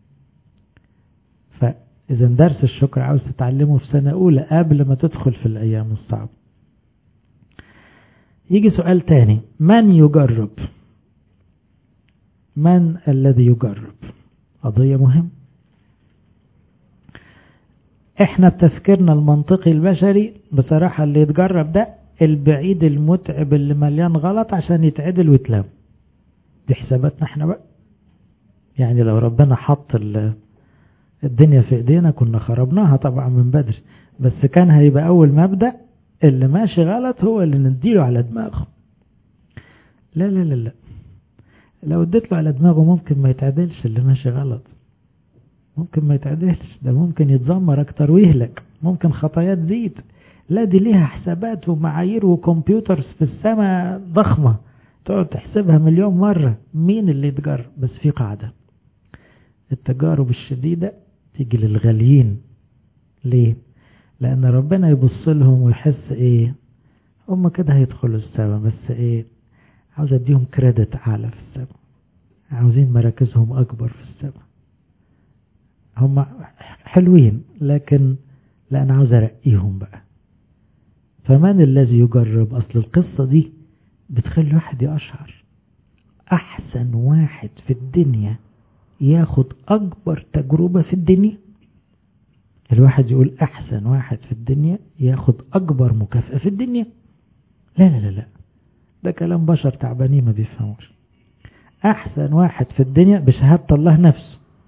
فإذا درس الشكر عاوز تتعلمه في سنة أولى قبل ما تدخل في الأيام الصعبة يجي سؤال تاني من يجرب من الذي يجرب قضية مهم احنا بتفكيرنا المنطقي البشري بصراحة اللي يتجرب ده البعيد المتعب اللي مليان غلط عشان يتعدل ويتلام دي حساباتنا احنا بقى يعني لو ربنا حط الدنيا في ايدينا كنا خربناها طبعا من بدري بس كان هيبقى اول مبدأ اللي ماشي غلط هو اللي نديله على دماغه لا لا لا لا لو اديت له على دماغه ممكن ما يتعدلش اللي ماشي غلط ممكن ما يتعدلش ده ممكن يتذمر اكتر ويهلك ممكن خطايا تزيد لا دي ليها حسابات ومعايير وكمبيوترز في السماء ضخمة تقعد تحسبها مليون مرة مين اللي يتجرب بس في قاعدة التجارب الشديدة تيجي للغاليين ليه لأن ربنا يبص لهم ويحس إيه هم كده هيدخلوا السماء بس إيه عاوز أديهم كريدت أعلى في السماء عاوزين مراكزهم أكبر في السماء هم حلوين لكن لا أنا عاوز أرقيهم بقى فمن الذي يجرب أصل القصة دي بتخلي واحد يأشعر أحسن واحد في الدنيا ياخد أكبر تجربة في الدنيا الواحد يقول أحسن واحد في الدنيا ياخد أكبر مكافأة في الدنيا لا لا لا لا ده كلام بشر تعبانين ما بيفهموش أحسن واحد في الدنيا بشهادة الله نفسه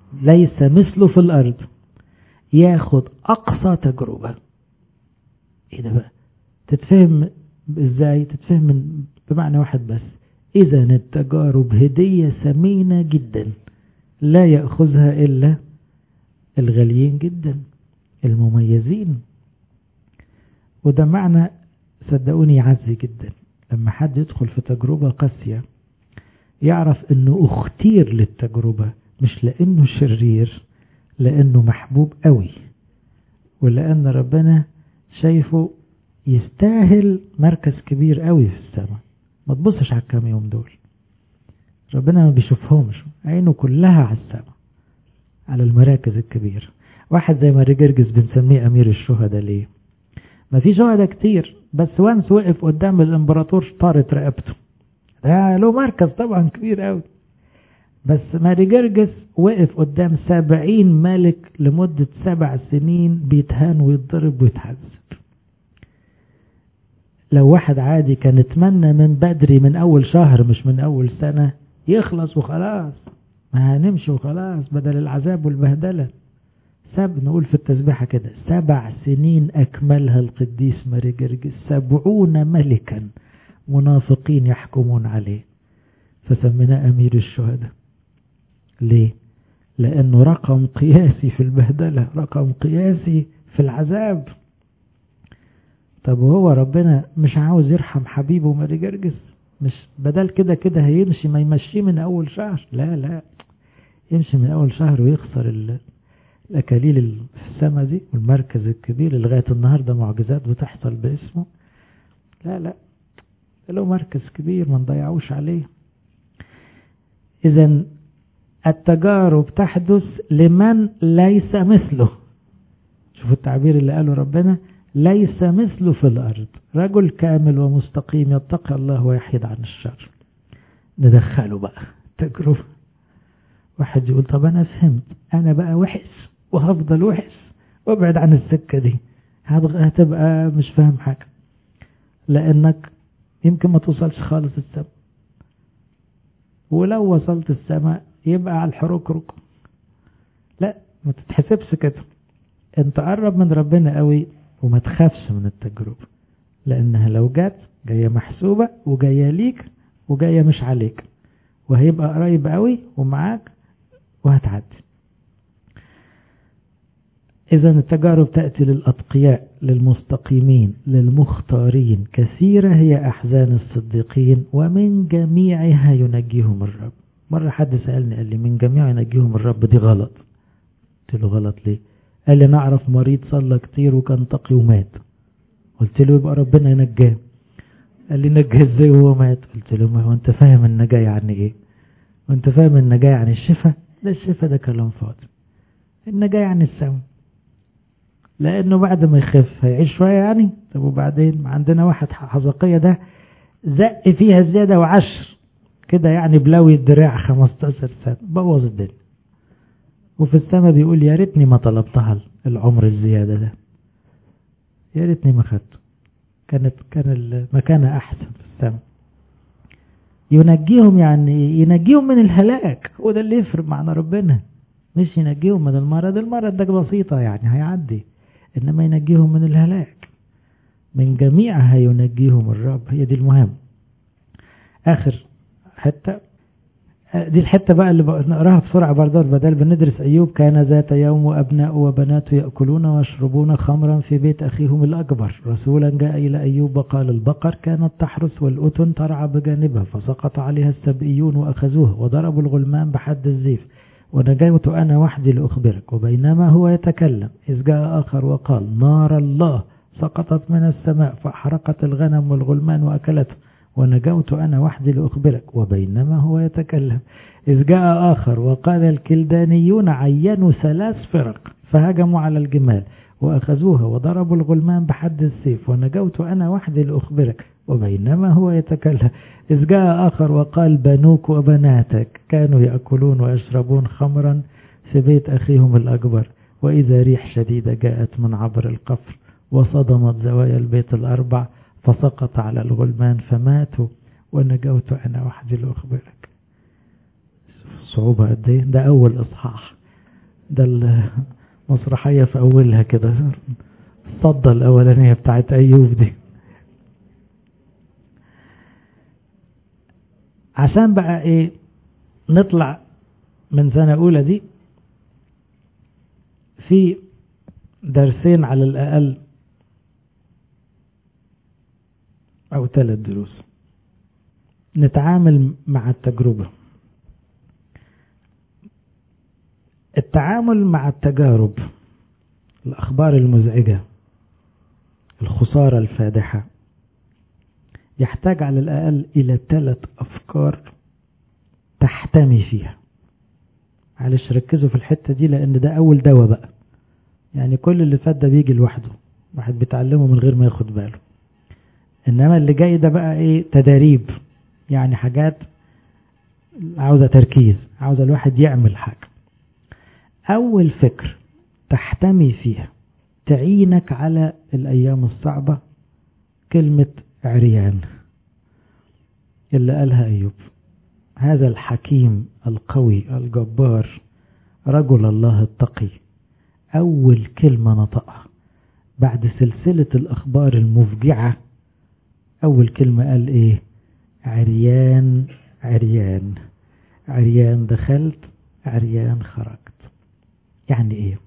ليس مثله في الأرض ياخد أقصى تجربة إيه ده بقى تتفهم إزاي تتفهم من بمعنى واحد بس إذا التجارب هدية ثمينة جدا لا يأخذها إلا الغاليين جدا المميزين وده معنى صدقوني يعزي جدا لما حد يدخل في تجربة قاسية يعرف انه اختير للتجربة مش لانه شرير لانه محبوب قوي ولان ربنا شايفه يستاهل مركز كبير قوي في السماء ما تبصش على الكام يوم دول ربنا ما بيشوفهمش عينه كلها على السماء على المراكز الكبيرة واحد زي ما رجرجس بنسميه أمير الشهداء ليه ما في شهداء كتير بس وانس وقف قدام الامبراطور طارت رقبته ده له مركز طبعا كبير قوي بس ماري جرجس وقف قدام سبعين ملك لمدة سبع سنين بيتهان ويتضرب ويتعذب لو واحد عادي كان اتمنى من بدري من أول شهر مش من أول سنة يخلص وخلاص ما هنمشي وخلاص بدل العذاب والبهدلة سب نقول في التسبيحة كده سبع سنين أكملها القديس ماري جرجس سبعون ملكا منافقين يحكمون عليه فسميناه أمير الشهداء ليه؟ لأنه رقم قياسي في البهدلة رقم قياسي في العذاب طب وهو ربنا مش عاوز يرحم حبيبه ماري جرجس مش بدل كده كده هيمشي ما يمشيه من أول شهر لا لا يمشي من أول شهر ويخسر الأكاليل في السماء دي والمركز الكبير لغاية النهاردة معجزات بتحصل باسمه لا لا له مركز كبير ما نضيعوش عليه إذا التجارب تحدث لمن ليس مثله شوفوا التعبير اللي قاله ربنا ليس مثله في الأرض رجل كامل ومستقيم يتقي الله ويحيد عن الشر ندخله بقى تجربة واحد يقول طب أنا فهمت أنا بقى وحش وهفضل وحش وابعد عن السكة دي هتبقى مش فاهم حاجة لأنك يمكن ما توصلش خالص السماء ولو وصلت السماء يبقى على الحركرك لا ما تتحسبش كده انت قرب من ربنا قوي وما تخافش من التجربة لأنها لو جت جاية محسوبة وجاية ليك وجاية مش عليك وهيبقى قريب قوي ومعاك وهتعدي إذا التجارب تأتي للأتقياء للمستقيمين للمختارين كثيرة هي أحزان الصديقين ومن جميعها ينجيهم الرب مرة حد سألني قال لي من جميع ينجيهم الرب دي غلط قلت له غلط ليه قال لي نعرف مريض صلى كتير وكان تقي ومات قلت له يبقى ربنا ينجاه قال لي نجاه ازاي وهو مات قلت له ما هو انت فاهم النجاة يعني ايه وانت فاهم النجاة يعني الشفاء ده الشفاء ده كلام فاضي النجاة يعني السم لانه بعد ما يخف هيعيش شوية يعني طب وبعدين ما عندنا واحد حزقية ده زق فيها زيادة وعشر كده يعني بلاوي الدراع 15 سنة بوظ الدنيا وفي السماء بيقول يا ريتني ما طلبتها العمر الزيادة ده يا ريتني ما خدته كانت كان المكانة أحسن في السماء ينجيهم يعني ينجيهم من الهلاك هو ده اللي يفرق معنا ربنا مش ينجيهم من المرض المرض ده بسيطة يعني هيعدي إنما ينجيهم من الهلاك من جميعها ينجيهم الرب هي دي المهم آخر حتة دي الحتة بقى اللي نقراها بسرعة برضه بدل بندرس أيوب كان ذات يوم وأبناء وبناته يأكلون ويشربون خمرا في بيت أخيهم الأكبر رسولا جاء إلى أيوب وقال البقر كانت تحرس والأتن ترعى بجانبها فسقط عليها السبئيون وأخذوها وضربوا الغلمان بحد الزيف ونجوت أنا وحدي لأخبرك وبينما هو يتكلم إذ جاء آخر وقال نار الله سقطت من السماء فأحرقت الغنم والغلمان وأكلته ونجوت أنا وحدي لأخبرك وبينما هو يتكلم إذ جاء آخر وقال الكلدانيون عينوا ثلاث فرق فهجموا على الجمال وأخذوها وضربوا الغلمان بحد السيف ونجوت أنا وحدي لأخبرك وبينما هو يتكلم إذ جاء آخر وقال بنوك وبناتك كانوا يأكلون ويشربون خمرا في بيت أخيهم الأكبر وإذا ريح شديدة جاءت من عبر القفر وصدمت زوايا البيت الأربع فسقط على الغلمان فماتوا ونجوت أنا وحدي لأخبرك الصعوبة قد ايه ده أول إصحاح ده المسرحية في أولها كده الصدى الأولانية بتاعت أيوب دي عشان بقى إيه نطلع من سنة أولى دي في درسين على الأقل أو ثلاث دروس نتعامل مع التجربة التعامل مع التجارب الأخبار المزعجة الخسارة الفادحة يحتاج على الأقل إلى ثلاث أفكار تحتمي فيها معلش ركزوا في الحتة دي لأن ده أول دواء بقى يعني كل اللي فات ده بيجي لوحده واحد بيتعلمه من غير ما ياخد باله إنما اللي جاي ده بقى إيه تداريب يعني حاجات عاوزة تركيز عاوزة الواحد يعمل حاجة أول فكر تحتمي فيها تعينك على الأيام الصعبة كلمة عريان اللي قالها أيوب هذا الحكيم القوي الجبار رجل الله التقي أول كلمة نطقها بعد سلسلة الأخبار المفجعة أول كلمة قال إيه عريان عريان عريان دخلت عريان خرجت يعني إيه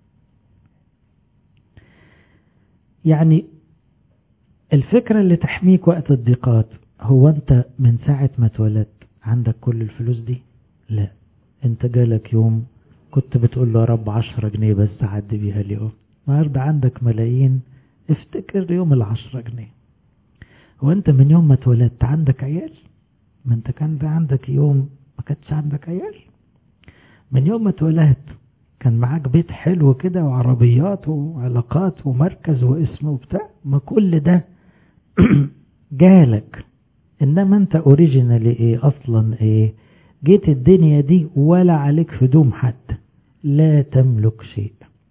يعني الفكرة اللي تحميك وقت الضيقات هو أنت من ساعة ما اتولدت عندك كل الفلوس دي لا أنت جالك يوم كنت بتقول له يا رب عشرة جنيه بس عدي بيها اليوم النهاردة عندك ملايين افتكر يوم العشرة جنيه هو أنت من يوم ما اتولدت عندك عيال ما أنت كان ده عندك يوم ما كانتش عندك عيال من يوم ما اتولدت كان معاك بيت حلو كده وعربيات وعلاقات ومركز واسم وبتاع ما كل ده جالك انما انت اوريجينالي ايه اصلا ايه جيت الدنيا دي ولا عليك هدوم حد لا تملك شيء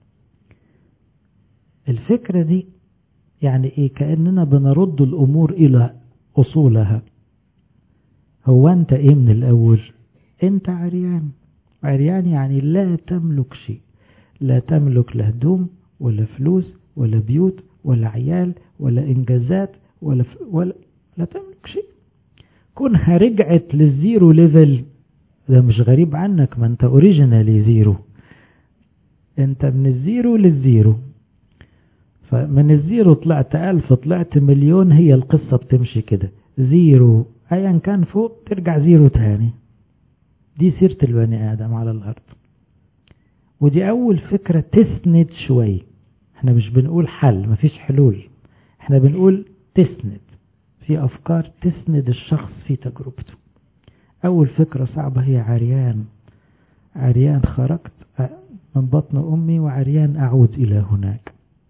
الفكرة دي يعني ايه كأننا بنرد الامور الى اصولها هو انت ايه من الاول انت عريان عريان يعني لا تملك شيء لا تملك لا هدوم ولا فلوس ولا بيوت ولا عيال ولا انجازات ولا ف... ولا لا تملك شيء كونها رجعت للزيرو ليفل ده مش غريب عنك ما انت اوريجينالي زيرو انت من الزيرو للزيرو فمن الزيرو طلعت ألف طلعت مليون هي القصة بتمشي كده زيرو ايا كان فوق ترجع زيرو تاني دي سيرة البني آدم على الأرض ودي أول فكرة تسند شوي احنا مش بنقول حل مفيش حلول احنا بنقول تسند في أفكار تسند الشخص في تجربته أول فكرة صعبة هي عريان عريان خرجت من بطن أمي وعريان أعود إلى هناك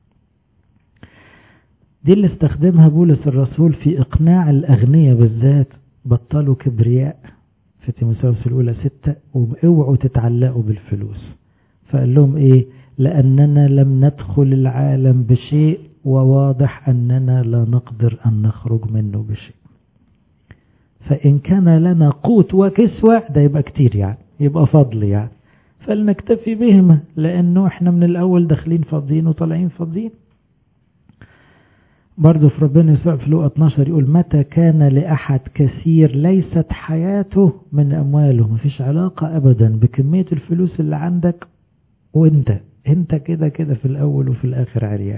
دي اللي استخدمها بولس الرسول في إقناع الأغنياء بالذات بطلوا كبرياء في تيموثاوس الأولى ستة واوعوا تتعلقوا بالفلوس فقال لهم إيه لأننا لم ندخل العالم بشيء وواضح أننا لا نقدر أن نخرج منه بشيء فإن كان لنا قوت وكسوة ده يبقى كتير يعني يبقى فضل يعني فلنكتفي بهما لأنه احنا من الأول داخلين فاضيين وطالعين فاضيين برضه في ربنا يسوع في لوقا 12 يقول متى كان لأحد كثير ليست حياته من أمواله مفيش علاقة أبدا بكمية الفلوس اللي عندك وانت انت كده كده في الأول وفي الآخر عريان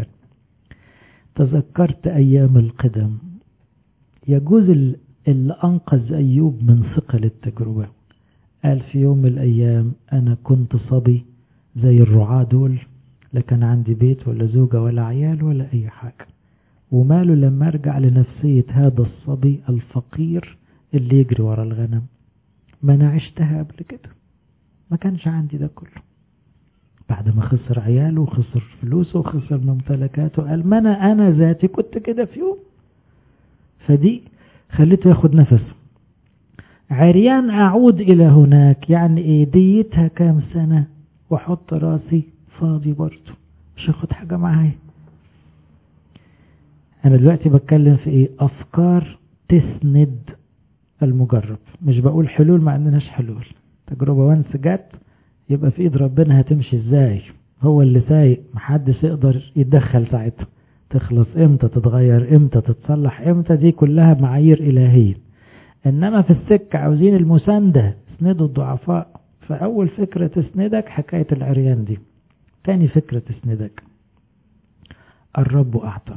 تذكرت أيام القدم يجوز اللي أنقذ أيوب من ثقل التجربة قال في يوم من الأيام أنا كنت صبي زي الرعاة دول لا كان عندي بيت ولا زوجة ولا عيال ولا أي حاجة وماله لما ارجع لنفسية هذا الصبي الفقير اللي يجري ورا الغنم ما انا عشتها قبل كده ما كانش عندي ده كله بعد ما خسر عياله وخسر فلوسه وخسر ممتلكاته قال ما انا انا ذاتي كنت كده في يوم فدي خليته ياخد نفسه عريان اعود الى هناك يعني ايه ديتها كام سنة واحط راسي فاضي برضه مش هاخد حاجة معايا أنا دلوقتي بتكلم في إيه أفكار تسند المجرب مش بقول حلول ما عندناش حلول تجربة وانس جت يبقى في ايد ربنا هتمشي ازاي هو اللي سايق محدش يقدر يتدخل ساعتها تخلص امتى تتغير امتى تتصلح امتى دي كلها معايير الهيه انما في السكه عاوزين المسانده اسندوا الضعفاء فاول فكره تسندك حكايه العريان دي تاني فكره تسندك الرب اعطى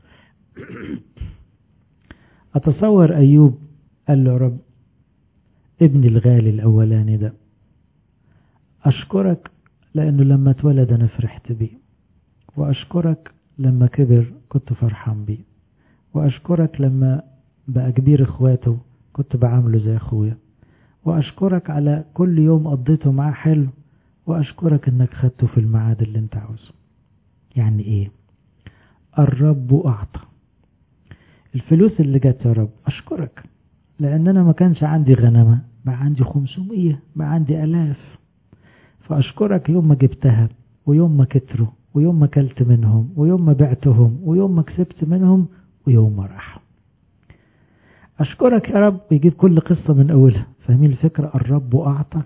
اتصور ايوب قال له رب ابني الغالي الاولاني ده اشكرك لانه لما اتولد انا فرحت بيه واشكرك لما كبر كنت فرحان بيه واشكرك لما بقى كبير اخواته كنت بعامله زي اخويا واشكرك على كل يوم قضيته معاه حلو واشكرك انك خدته في الميعاد اللي انت عاوزه يعني ايه الرب اعطى الفلوس اللي جت يا رب اشكرك لان انا ما كانش عندي غنمه بقى عندي 500 بقى عندي الاف فاشكرك يوم ما جبتها ويوم ما كتروا ويوم ما كلت منهم ويوم ما بعتهم ويوم ما كسبت منهم ويوم ما راحوا أشكرك يا رب يجيب كل قصة من أولها فاهمين الفكرة الرب أعطى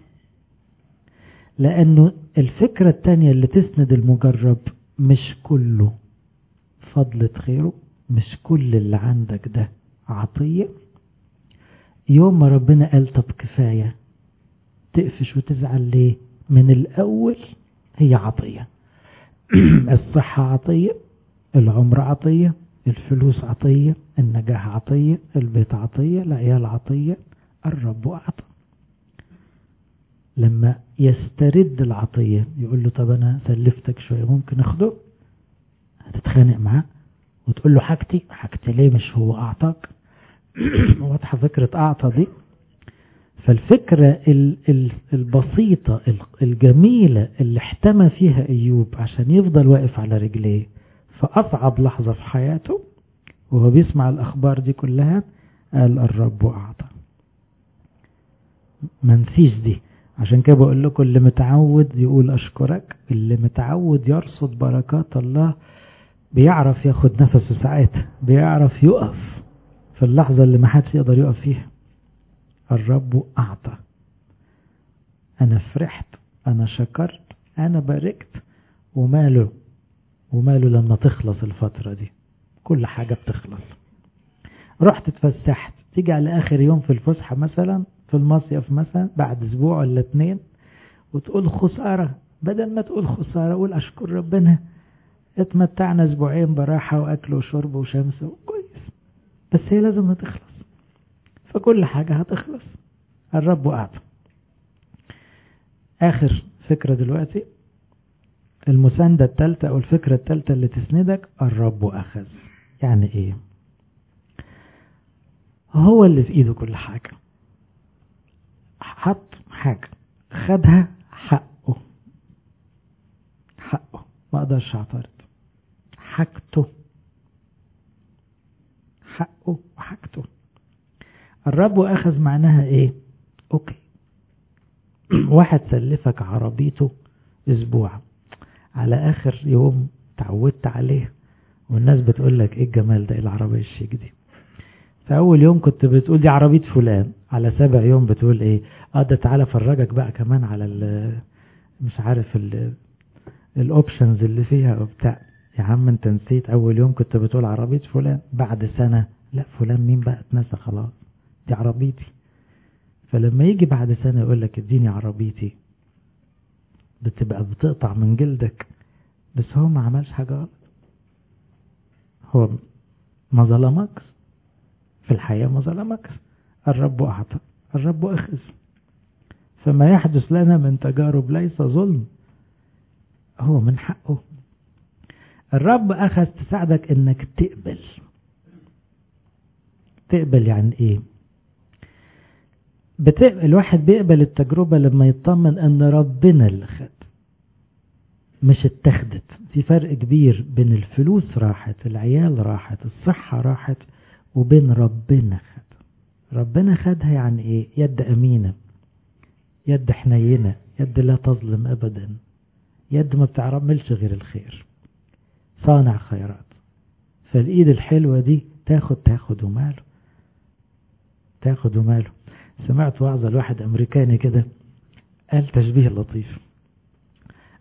لأنه الفكرة التانية اللي تسند المجرب مش كله فضلة خيره مش كل اللي عندك ده عطية يوم ما ربنا قال طب كفاية تقفش وتزعل ليه من الأول هي عطية الصحة عطية العمر عطية الفلوس عطية النجاح عطية البيت عطية العيال عطية الرب أعطى لما يسترد العطية يقول له طب أنا سلفتك شوية ممكن أخده هتتخانق معاه وتقول له حاجتي حاجتي ليه مش هو أعطاك واضحة فكرة أعطى دي فالفكرة البسيطة الجميلة اللي احتمى فيها أيوب عشان يفضل واقف على رجليه في أصعب لحظة في حياته وهو بيسمع الأخبار دي كلها قال الرب أعطى ما نسيش دي عشان كده بقول لكم اللي متعود يقول أشكرك اللي متعود يرصد بركات الله بيعرف ياخد نفسه ساعتها بيعرف يقف في اللحظة اللي ما حدش يقدر يقف فيها الرب أعطى أنا فرحت أنا شكرت أنا باركت وماله وماله لما تخلص الفترة دي كل حاجة بتخلص رحت اتفسحت تيجي على آخر يوم في الفسحة مثلا في المصيف مثلا بعد أسبوع ولا اتنين وتقول خسارة بدل ما تقول خسارة قول أشكر ربنا اتمتعنا أسبوعين براحة وأكل وشرب وشمس كويس بس هي لازم تخلص فكل حاجة هتخلص الرب أعطى آخر فكرة دلوقتي المساندة التالتة أو الفكرة التالتة اللي تسندك الرب أخذ يعني إيه هو اللي في إيده كل حاجة حط حاجة خدها حقه حقه ما أقدرش أعترض حاجته حقه وحاجته الرب أخذ معناها إيه أوكي واحد سلفك عربيته أسبوع على آخر يوم تعودت عليه والناس بتقول لك إيه الجمال ده إيه العربية الشيك دي فأول يوم كنت بتقول دي عربية فلان على سابع يوم بتقول إيه آه ده تعالى فرجك بقى كمان على ال مش عارف ال الأوبشنز اللي فيها وبتاع يا عم أنت نسيت أول يوم كنت بتقول عربية فلان بعد سنة لا فلان مين بقى اتنسى خلاص دي عربيتي فلما يجي بعد سنة يقول لك اديني عربيتي بتبقى بتقطع من جلدك بس هو ما عملش حاجة غلط هو ما ظلمكش في الحياة ما ظلمكش الرب أعطى الرب أخذ فما يحدث لنا من تجارب ليس ظلم هو من حقه الرب أخذ تساعدك إنك تقبل تقبل يعني إيه بتقبل الواحد بيقبل التجربة لما يطمن ان ربنا اللي خد مش اتخذت في فرق كبير بين الفلوس راحت العيال راحت الصحة راحت وبين ربنا خد ربنا خدها يعني ايه يد امينة يد حنينة يد لا تظلم ابدا يد ما بتعملش غير الخير صانع خيرات فالايد الحلوة دي تاخد تاخد وماله تاخد وماله سمعت وعظة لواحد أمريكاني كده قال تشبيه لطيف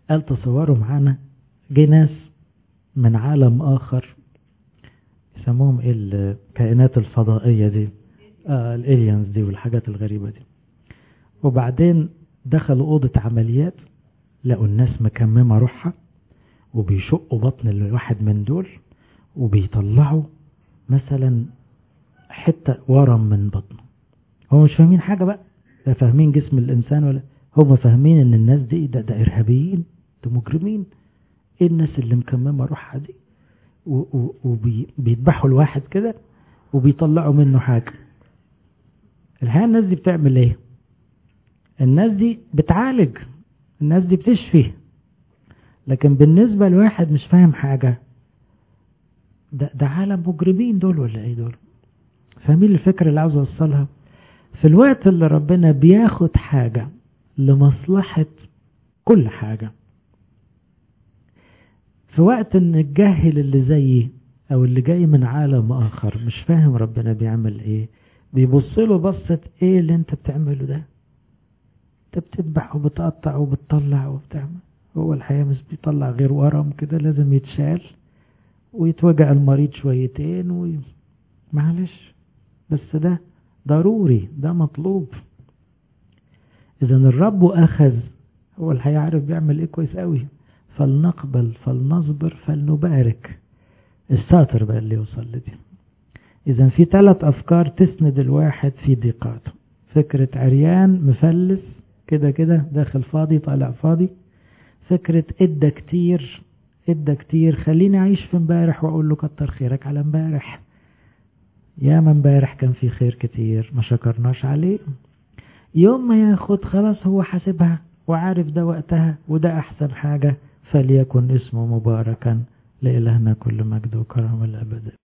قال تصوروا معانا جه ناس من عالم آخر يسموهم ايه الكائنات الفضائية دي آه الالينز دي والحاجات الغريبة دي وبعدين دخلوا أوضة عمليات لقوا الناس مكممة روحها وبيشقوا بطن الواحد من دول وبيطلعوا مثلا حتة ورم من بطنه هم مش فاهمين حاجة بقى لا فاهمين جسم الإنسان ولا هم فاهمين إن الناس دي ده, ده إرهابيين ده مجرمين إيه الناس اللي مكممة روحها دي وبيذبحوا الواحد كده وبيطلعوا منه حاجة الحقيقة الناس دي بتعمل ايه الناس دي بتعالج الناس دي بتشفي لكن بالنسبة لواحد مش فاهم حاجة ده, ده عالم مجرمين دول ولا ايه دول فاهمين الفكرة اللي عاوز اوصلها في الوقت اللي ربنا بياخد حاجة لمصلحة كل حاجة في وقت ان الجاهل اللي زيي او اللي جاي من عالم اخر مش فاهم ربنا بيعمل ايه بيبص له بصة ايه اللي انت بتعمله ده انت بتذبح وبتقطع وبتطلع وبتعمل هو الحقيقة مش بيطلع غير ورم كده لازم يتشال ويتوجع المريض شويتين وي... معلش بس ده ضروري ده مطلوب اذا الرب اخذ هو الحقيقة عارف بيعمل ايه كويس قوي فلنقبل فلنصبر فلنبارك الساتر بقى اللي يوصل لدي إذا في ثلاث أفكار تسند الواحد في ضيقاته فكرة عريان مفلس كده كده داخل فاضي طالع فاضي فكرة ادى كتير ادى كتير خليني أعيش في امبارح وأقول له كتر خيرك على امبارح يا ما امبارح كان في خير كتير ما شكرناش عليه يوم ما ياخد خلاص هو حاسبها وعارف ده وقتها وده أحسن حاجة فليكن اسمه مباركا لإلهنا كل مجد وكرم الأبد